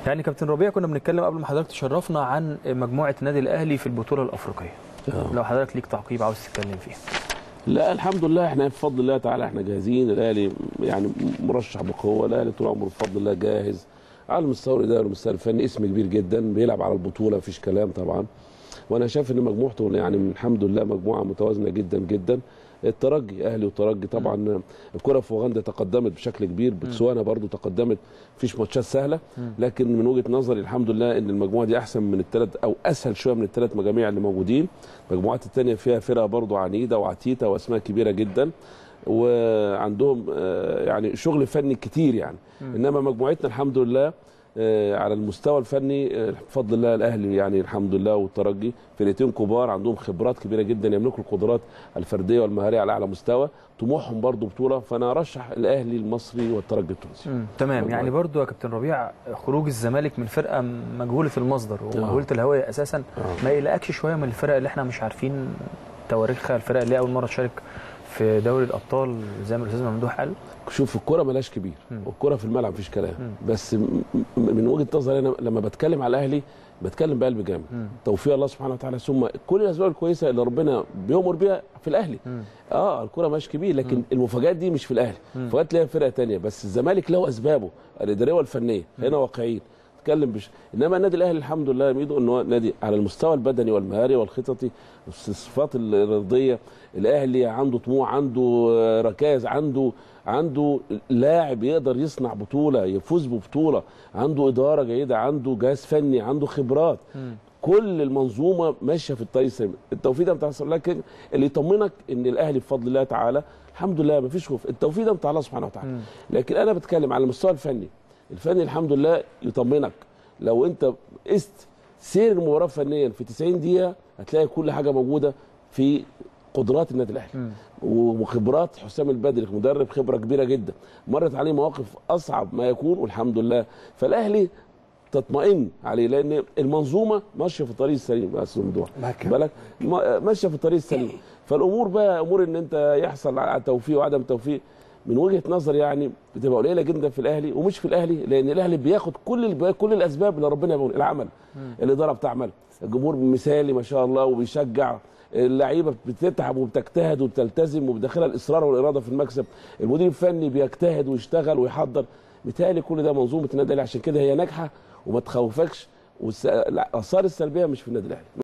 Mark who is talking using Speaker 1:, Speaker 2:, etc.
Speaker 1: يعني كابتن ربيع كنا بنتكلم قبل ما حضرتك تشرفنا عن مجموعه النادي الاهلي في البطوله الافريقيه
Speaker 2: آه.
Speaker 1: لو حضرتك ليك تعقيب عاوز تتكلم فيه
Speaker 2: لا الحمد لله احنا بفضل الله تعالى احنا جاهزين الاهلي يعني مرشح بقوه الاهلي طول عمره بفضل الله جاهز على المستوى الاداري والمستوى الفني اسم كبير جدا بيلعب على البطوله مفيش كلام طبعا وانا شايف ان مجموعته يعني الحمد لله مجموعه متوازنه جدا جدا الترجي اهلي وترجي طبعا الكره في اوغندا تقدمت بشكل كبير بتسوانا برضو تقدمت مفيش ماتشات سهله لكن من وجهه نظري الحمد لله ان المجموعه دي احسن من الثلاث او اسهل شويه من الثلاث مجاميع اللي موجودين المجموعات الثانيه فيها فرقه برضو عنيده وعتيته واسماء كبيره جدا وعندهم آه، يعني شغل فني كتير يعني انما مجموعتنا الحمد لله آه، على المستوى الفني آه، بفضل الله الاهلي يعني الحمد لله والترجي فرقتين كبار عندهم خبرات كبيره جدا يملكوا القدرات الفرديه والمهاريه على اعلى مستوى طموحهم برضو بطوله فانا ارشح الاهلي المصري والترجي التونسي
Speaker 1: مم. تمام
Speaker 2: والله.
Speaker 1: يعني برضو يا كابتن ربيع خروج الزمالك من فرقه مجهوله المصدر ومجهوله الهويه اساسا
Speaker 2: آه.
Speaker 1: ما يقلقكش شويه من الفرق اللي احنا مش عارفين تواريخها الفرق اللي هي اول مره تشارك في دوري الابطال زي ما الاستاذ ممدوح قال
Speaker 2: شوف الكرة ملاش كبير والكرة في الملعب مفيش كلام بس م- م- من وجهة نظري انا لما بتكلم على الاهلي بتكلم بقلب جامد توفيق الله سبحانه وتعالى ثم كل الاسباب الكويسه اللي ربنا بيأمر بيها في الاهلي اه الكرة ماشي كبير لكن المفاجآت دي مش في الاهلي المفاجآت ليها فرقه تانية بس الزمالك له اسبابه الاداريه والفنيه هنا واقعيين نتكلم بش انما النادي الاهلي الحمد لله يميزه ان هو نادي على المستوى البدني والمهاري والخططي الصفات الرياضيه الاهلي عنده طموح عنده آه، ركائز عنده عنده لاعب يقدر يصنع بطوله يفوز ببطوله عنده اداره جيده عنده جهاز فني عنده خبرات كل المنظومه ماشيه في الطريق السليم التوفيق ده بتاع الله لكن اللي يطمنك ان الاهلي بفضل الله تعالى الحمد لله ما فيش خوف التوفيق ده بتاع الله سبحانه وتعالى لكن انا بتكلم على المستوى الفني الفني الحمد لله يطمنك لو انت قست سير المباراه فنيا في 90 دقيقه هتلاقي كل حاجه موجوده في قدرات النادي الاهلي وخبرات حسام البدري مدرب خبره كبيره جدا مرت عليه مواقف اصعب ما يكون والحمد لله فالاهلي تطمئن عليه لان المنظومه ماشيه في الطريق السليم يا استاذ ممدوح
Speaker 3: معاك.
Speaker 2: بالك ما- ماشيه في الطريق السليم فالامور بقى امور ان انت يحصل على توفيق وعدم توفيق من وجهه نظري يعني بتبقى قليله جدا في الاهلي ومش في الاهلي لان الاهلي بياخد كل ال- كل الاسباب اللي ربنا بيقول العمل الاداره بتعمل الجمهور مثالي ما شاء الله وبيشجع اللعيبه بتتعب وبتجتهد وبتلتزم وبداخلها الاصرار والاراده في المكسب المدير الفني بيجتهد ويشتغل ويحضر بالتالي كل ده منظومه النادي الاهلي عشان كده هي ناجحه وما تخوفكش والاثار السلبيه مش في النادي الاهلي